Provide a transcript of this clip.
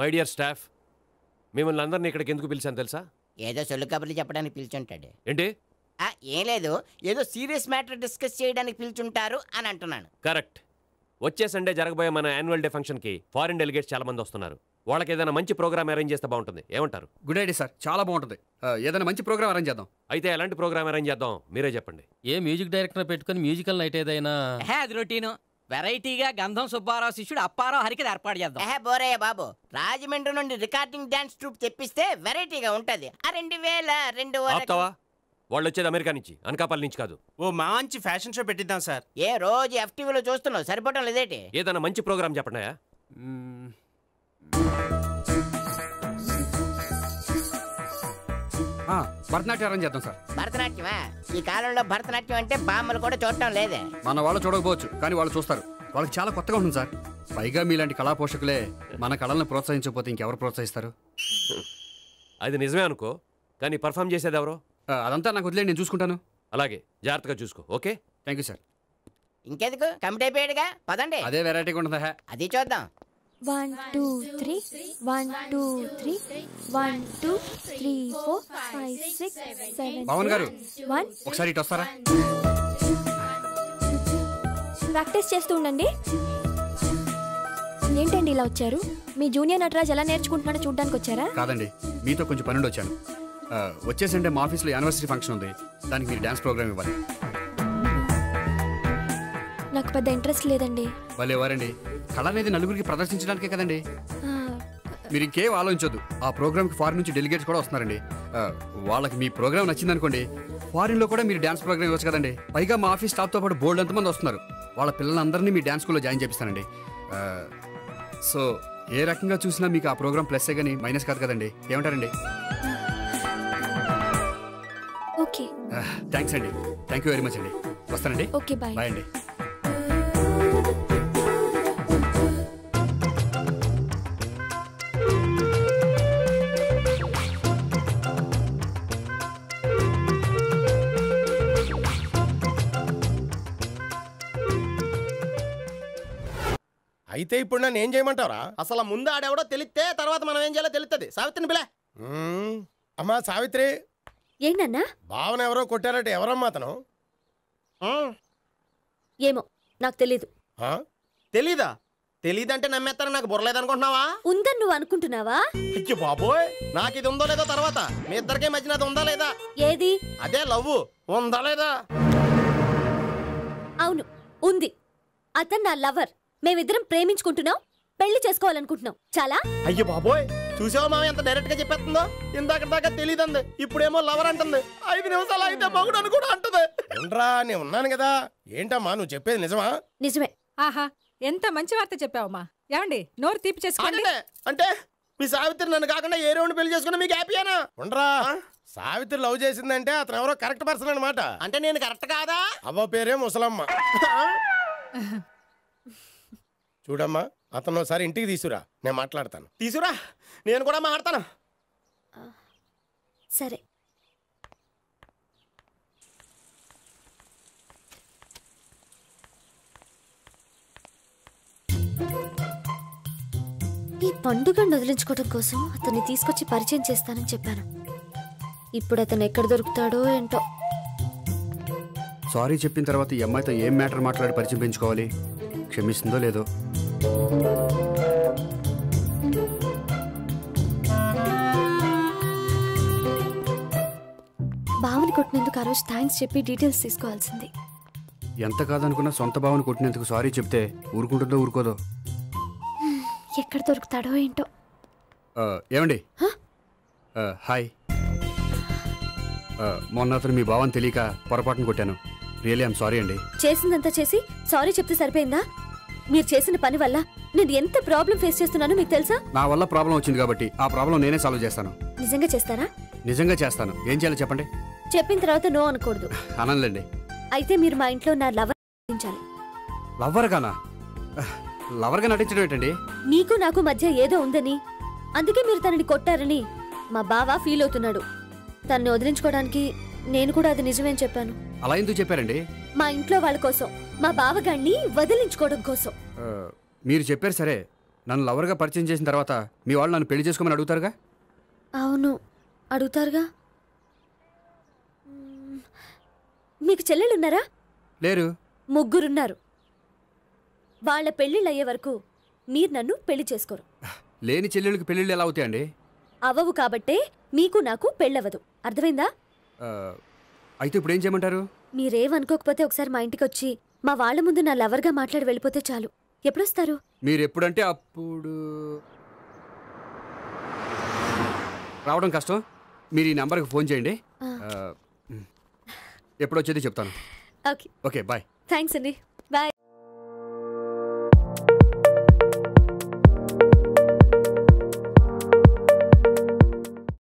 My dear staff మిమ్మల్ని అందరినీ ఇక్కడికి ఎందుకు పిలిచాను తెలుసా ఏదో సొల్లు కబుర్లు చెప్పడానికి పిలుచుంటాడు ఏంటి ఆ, ఏం లేదు ఏదో సీరియస్ మ్యాటర్ డిస్కస్ చేయడానికి పిలుచుంటారు అని అంటున్నాను కరెక్ట్ వచ్చే సండే జరగబోయే మన యాన్యువల్ డే ఫంక్షన్కి ఫారిన్ డెలిగేట్స్ చాలా మంది వస్తున్నారు వాళ్ళకి ఏదైనా మంచి ప్రోగ్రామ్ అరేంజ్ చేస్తే బాగుంటుంది ఏమంటారు గుడ్ ఐడియా సార్ చాలా బాగుంటుంది ఆ, ఏదైనా మంచి ప్రోగ్రామ్ అరేంజ్ చేద్దాం అయితే ఎలాంటి ప్రోగ్రామ్ అరేంజ్ చేద్దాం మీరే చెప్పండి ఏ మ్యూజిక్ డైరెక్టర్ పెట్టుకుని మ్యూజికల్ నైట్ ఏదైనా హే అది రొటీను వెరైటీగా గంధం సుబ్బారావు శిష్యుడు అప్పారావు హరికి ఏర్పాటు చేద్దాం ఏహే బోరయ్య బాబు రాజమండ్రి నుండి రికార్డింగ్ డాన్స్ ట్రూప్ తెప్పిస్తే వెరైటీగా ఉంటది ఆ రెండు వేల రెండు వరకు ఆపుతావా వాళ్ళు వచ్చేది అమెరికా నుంచి అనకాపల్లి నుంచి కాదు ఓ మంచి ఫ్యాషన్ షో పెట్టిద్దాం సార్ ఏ రోజు ఎఫ్టీవీలో చూస్తున్నావు సరిపోవటం లేదేటి ఏదైనా మంచి ప్రోగ్రామ్ చెప్పండియా మ్మ్. ఆ, భరతనాట్యం అరేంజ్ చేద్దాం సార్ భరతనాట్యమా ఈ కాలంలో భరతనాట్యం అంటే బామ్మలు కూడా చూడటం లేదే మన వాళ్ళు చూడకపోవచ్చు కానీ వాళ్ళు చూస్తారు వాళ్ళకి చాలా కొత్తగా ఉంటుంది సార్ పైగా మీలాంటి కళా పోషకులే మన కళలను ప్రోత్సహించకపోతే ఇంకెవరు ప్రోత్సహిస్తారు అది నిజమే అనుకో కానీ పర్ఫామ్ చేసేది ఎవరో ఆ, అదంతా నాకు వదిలేండి నేను చూసుకుంటాను అలాగే జాగ్రత్తగా చూసుకో ఓకే థ్యాంక్ యూ సార్ ఇంకెందుకు కమిటీ అయిపోయాడుగా పదండి అదే వెరైటీగా ఉంటుందా హే? అది చూద్దాం one two three one two three one two three four five six seven Pawan గారు వన్ ఒకసారి ఇటు వస్తారా ప్రాక్టీస్ చేస్తూ ఉండండి ఏంటండి ఇలా వచ్చారు మీ జూనియర్ నటరాజ్ ఎలా నేర్చుకుంటున్నాడో చూడడానికి వచ్చారా కాదండి మీతో కొంచెం పనుండి వచ్చాను ఆ, వచ్చేసంటే మా ఆఫీస్లో యానివర్సరీ ఫంక్షన్ ఉంది దానికి మీరు డ్యాన్స్ ప్రోగ్రామ్ ఇవ్వాలి నాకు పెద్ద ఇంట్రెస్ట్ లేదండి వాళ్ళు ఎవరండి కళ అనేది నలుగురికి ప్రదర్శించడానికే కదండి ఆ, మీరు ఇంకేం ఆలోచించొద్దు ఆ ప్రోగ్రామ్కి ఫారిన్ నుంచి డెలిగేట్స్ కూడా వస్తున్నారండి ఆ, వాళ్ళకి మీ ప్రోగ్రామ్ నచ్చిందనుకోండి ఫారిన్లో కూడా మీరు డ్యాన్స్ ప్రోగ్రామ్ ఇవ్వచ్చు కదండి పైగా మా ఆఫీస్ స్టాఫ్తో పాటు బోల్డ్ ఎంతమంది వస్తున్నారు వాళ్ళ పిల్లలందరినీ మీ డ్యాన్స్ స్కూల్లో జాయిన్ చేపిస్తానండి ఆ, సో ఏ రకంగా చూసినా మీకు ఆ ప్రోగ్రామ్ ప్లస్సే కానీ మైనస్ కాదు కదండి ఏమంటారండి ఓకే థ్యాంక్స్ అండి థ్యాంక్ యూ వెరీ మచ్ అండి వస్తానండి ఓకే బాయ్ బాయ్ అండి అయితే ఇప్పుడు నన్ను ఏం చేయమంటారా అసలు ముందు ఆడెవడో తెలిస్తే తర్వాత మనం ఏం చేయాలో తెలుస్తుంది సావిత్రిని పిల్ల అమ్మా సావిత్రి ఏంటన్నా భావన ఎవరో కొట్టారట ఎవరమ్మా అతను ఏమో నాకు తెలీదు ఆ? తెలీదా తెలీదంటే నమ్మేస్తారని నాకు బుర్రలేదనుకుంటున్నావా ఉందని నువ్వు అనుకుంటున్నావా అయ్యో బాబోయ్ నాకు ఇది ఉందో లేదో తర్వాత మీ ఇద్దరికే మధ్యన అది ఉందా లేదా ఏది అదే లవ్ ఉందా లేదా అవును ఉంది అతను నా లవర్ మేమిద్దరం ప్రేమించుకుంటున్నాం పెళ్లి చేసుకోవాలనుకుంటున్నాం చాలా అయ్యో బాబోయ్ చూసావా మామ ఎంత డైరెక్ట్ గా చెప్పేస్తుందో ఇందాక దాకా తెలియదండి ఇప్పుడేమో లవర్ అంటుంది ఐదు నిమిషాలు అయితే మగుడు అని కూడా అంటుంది ఏంట్రా నేను ఉన్నాను కదా ఏంటమ్మా నువ్వు చెప్పేది నిజమా నిజమే ఆహా ఎంత మంచి వార్త చెప్పావమ్మా ఏమండి నోరు తీపి చేసుకోండి అంటే అంటే మీ సావిత్రి నన్ను కాకుండా ఏ రౌండ్ పెళ్లి చేసుకున్నా మీకు హ్యాపీయేనా ఉండరా సావిత్రి లవ్ చేసిందంటే అతను ఎవరో కరెక్ట్ పర్సన్ అనమాట అంటే నేను కరెక్ట్ కాదా అవ్వ పేరే ముసలమ్మ చూడమ్మా అతను ఒకసారి ఇంటికి తీసుకురా నేను మాట్లాడతాను తీసుకురా నేను కూడా మాట్లాడతాను సరే ఈ పండుగను వదిలించుకోవడం కోసం అతన్ని తీసుకొచ్చి పరిచయం చేస్తానని చెప్పాను ఇప్పుడు అతను ఎక్కడ దొరుకుతాడో ఏంటో సారీ చెప్పిన తర్వాత ఈ అమ్మాయితో ఏం మ్యాటర్ మాట్లాడి పరిచయం పెంచుకోవాలి క్షమిస్తుందో లేదో బావని కొట్టినందుకు ఆ రోజు థ్యాంక్స్ చెప్పి డీటెయిల్స్ తీసుకోవాల్సింది ఎంత కాదనుకున్నా సొంత భావన కొట్టినందుకు సారీ చెప్తే ఊరుకుంటుందో ఊరుకోదో ఎక్కడ దొరుకుతాడో ఏంటో ఆ, ఏమండి ఆ, హాయ్ ఆ, మొన్న అతను మీ భావన తెలియక పొరపాటును కొట్టాను రియలీ ఐమ్ సారీ అండి చేసిందంతా చేసి సారీ చెప్తే సరిపోయిందా మీరు చేసిన పని వల్ల నేను ఎంత ప్రాబ్లం ఫేస్ చేస్తున్నానో మీకు తెలుసా నా వల్ల ప్రాబ్లం వచ్చింది కాబట్టి ఆ ప్రాబ్లం నేనే సాల్వ్ చేస్తాను నిజంగా చేస్తారా నిజంగా చేస్తాను ఏం చేయాలో చెప్పండి చెప్పిన తర్వాత నో అనకూడదు అనంలేండి అయితే మీరు మా ఇంట్లో నా లవర్ నటించాలి లవ్వర్ గానా లవర్గా నటించడం ఏంటండి నీకు నాకు మధ్య ఏదో ఉందని అందుకే మీరు తనని కొట్టారని మా బావ ఫీల్ అవుతున్నాడు తనని వదిలించుకోవడానికి నేను కూడా అది నిజమేని చెప్పాను అలా ఎందుకు చెప్పారండి మా ఇంట్లో వాళ్ళ కోసం మా బావగాణ్ణి వదిలించుకోవడం కోసం ఆ, మీరు చెప్పారు సరే నన్ను లవర్గా పరిచయం చేసిన తర్వాత మీ వాళ్ళు నన్ను పెళ్లి చేసుకోమని అడుగుతారుగా అవును అడుగుతారుగా మ్మ్. మీకు చెల్లెలున్నారా లేరు ముగ్గురున్నారు వాళ్ళ పెళ్ళిళ్ళు అయ్యే వరకు మీరు నన్ను పెళ్లి చేసుకోరు లేని చెల్లెళ్ళకి పెళ్ళిళ్ళు ఎలా అవుతాయండి అవ్వవు కాబట్టే మీకు నాకు పెళ్ళవదు అర్థమైందా ఆ, అయితే ఇప్పుడు ఏం చేయమంటారు మీరేమనుకోకపోతే ఒకసారి మా ఇంటికి వచ్చి మా వాళ్ళ ముందు నా లవర్గా మాట్లాడి వెళ్ళిపోతే చాలు ఎప్పుడొస్తారు మీరు ఎప్పుడంటే అప్పుడు రావడం కష్టం మీరు ఈ నెంబర్కి ఫోన్ చేయండి ఆ. ఆ, ఎప్పుడు వచ్చేది చెప్తాను ఓకే ఓకే బాయ్ థ్యాంక్స్ అండి